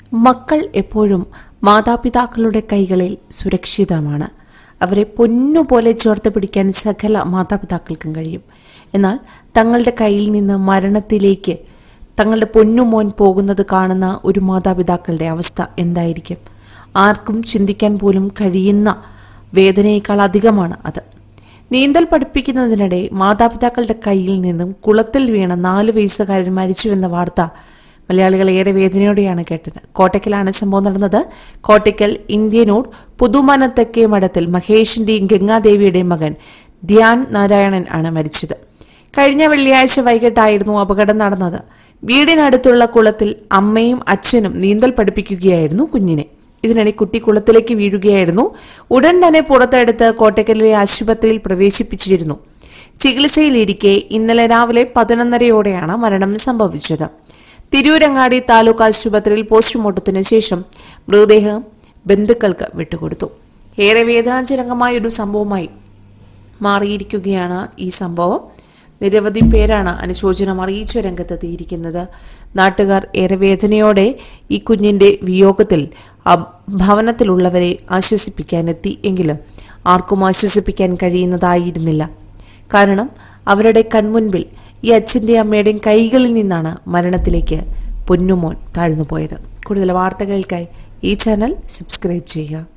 മക്കൾ എപ്പോഴും മാതാപിതാക്കളുടെ കൈകളിൽ സുരക്ഷിതമാണ് അവരെ പൊന്നുപോലെ ചേർത്ത് പിടിക്കാൻ സകല മാതാപിതാക്കൾക്കും കഴിയും എന്നാൽ തങ്ങളുടെ കയ്യിൽ നിന്ന് മരണത്തിലേക്ക് തങ്ങളുടെ പൊന്നുമോൻ പോകുന്നത് കാണുന്ന ഒരു മാതാപിതാക്കളുടെ അവസ്ഥ എന്തായിരിക്കും ആർക്കും ചിന്തിക്കാൻ പോലും കഴിയുന്ന വേദനയേക്കാൾ അധികമാണ് അത് നീന്തൽ പഠിപ്പിക്കുന്നതിനിടെ മാതാപിതാക്കളുടെ കയ്യിൽ നിന്നും കുളത്തിൽ വീണ നാല് വയസ്സുകാരൻ മരിച്ചുവെന്ന വാർത്ത മലയാളികൾ ഏറെ വേദനയോടെയാണ് കേട്ടത് കോട്ടയ്ക്കലാണ് സംഭവം നടന്നത് കോട്ടയ്ക്കൽ ഇന്ത്യനോട് പുതുമനത്തെക്കേ മഠത്തിൽ മഹേഷിന്റെയും ഗംഗാദേവിയുടെയും മകൻ ധ്യാൻ നാരായണൻ ആണ് മരിച്ചത് കഴിഞ്ഞ വെള്ളിയാഴ്ച വൈകിട്ടായിരുന്നു അപകടം നടന്നത് വീടിനടുത്തുള്ള കുളത്തിൽ അമ്മയും അച്ഛനും നീന്തൽ പഠിപ്പിക്കുകയായിരുന്നു കുഞ്ഞിനെ ഇതിനിടെ കുട്ടി കുളത്തിലേക്ക് വീഴുകയായിരുന്നു ഉടൻ തന്നെ പുറത്തെടുത്ത് കോട്ടയ്ക്കലിലെ ആശുപത്രിയിൽ പ്രവേശിപ്പിച്ചിരുന്നു ചികിത്സയിലിരിക്കെ ഇന്നലെ രാവിലെ പതിനൊന്നരയോടെയാണ് മരണം സംഭവിച്ചത് തിരൂരങ്ങാടി താലൂക്ക് ആശുപത്രിയിൽ പോസ്റ്റ്മോർട്ടത്തിന് ശേഷം മൃതദേഹം ബന്ധുക്കൾക്ക് വിട്ടുകൊടുത്തു ഏറെ വേദനാജനകമായ ഒരു സംഭവമായി മാറിയിരിക്കുകയാണ് ഈ സംഭവം നിരവധി പേരാണ് അനുശോചനം അറിയിച്ച രംഗത്തെത്തിയിരിക്കുന്നത് നാട്ടുകാർ ഏറെ വേദനയോടെ ഈ കുഞ്ഞിന്റെ വിയോഗത്തിൽ ആ ഭവനത്തിലുള്ളവരെ ആശ്വസിപ്പിക്കാനെത്തി എങ്കിലും ആർക്കും ആശ്വസിപ്പിക്കാൻ കഴിയുന്നതായിരുന്നില്ല കാരണം അവരുടെ കൺമുൻപിൽ ഈ അച്ഛൻ്റെയും അമ്മയുടെയും കൈകളിൽ നിന്നാണ് മരണത്തിലേക്ക് പൊന്നുമോൻ താഴ്ന്നുപോയത് കൂടുതൽ വാർത്തകൾക്കായി ഈ ചാനൽ സബ്സ്ക്രൈബ് ചെയ്യുക